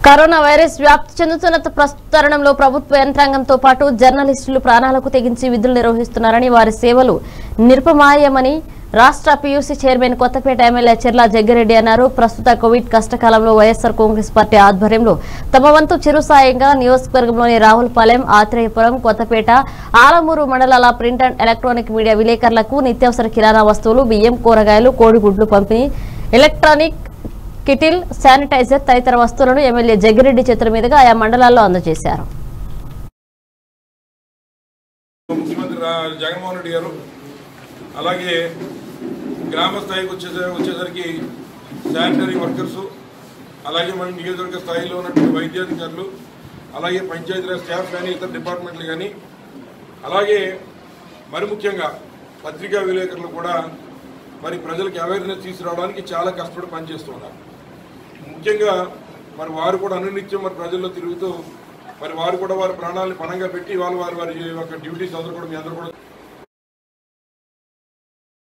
corona virus వ్యాప్తి చెందుతున్న ప్రస్తుత తరుణంలో ప్రభుత్వ యంత్రాంగంతో పాటు జర్నలిస్టులు ప్రాణాలకు తెగించి విధులు నిర్వహిస్తున్నారని వారి సేవలు నిరుపమాయమని రాష్ట్ర PUC chairman Kothapeta MLA Cherla Jaggireddy అన్నారు ప్రస్తుత కోవిడ్ కష్టకాలంలో వైఎస్ఆర్ కాంగ్రెస్ పార్టీ ఆధ్వర్యంలో తమ వంతు చిరు సాయంగా నియోజకవర్గంలోని రావులపాలెం ఆత్రేయపురం కొత్తపేట ఆలమూరు మండలాల ప్రింట్ అండ్ ఎలక్ట్రానిక్ మీడియా విలేకరులకు నిత్యావసర కిరాణా వస్తువులు బియ్యం కూరగాయలు కోడిగుడ్లు పంపిణీ ఎలక్ట్రానిక్ కిటిల్ శానిటైజర్ తదితర వస్తువులను ఎమ్మెల్యే జగ్గిరెడ్డి చేతుల మీదుగా ఆయా మండలాల్లో అందజేశారు ముఖ్యమంత్రి రా- జగన్మోహన్ రెడ్డి గారు అలాగే గ్రామ స్థాయికి వచ్చే వచ్చేసరికి శానిటరీ వర్కర్స్ అలాగే మన నియోజకవర్గ స్థాయిలో ఉన్నటువంటి వైద్యాధికారులు అలాగే పంచాయతీరాజ్ స్టాఫ్ కానీ ఇతర డిపార్ట్మెంట్లు కానీ అలాగే మరి ముఖ్యంగా పత్రికా విలేకరులు కూడా మరి ప్రజలకు అవేర్నెస్ తీసుకురావడానికి చాలా కష్టపడి పనిచేస్తున్నారు ముఖ్యంగా మరి వారు కూడా అనునిత్యం మరి ప్రజల్లో తిరుగుతూ మరి వారు కూడా వారి ప్రాణాలను పణంగా పెట్టి వాళ్ళు వారి వారి యొక్క డ్యూటీస్ అందరూ కూడా మీ అందరూ కూడా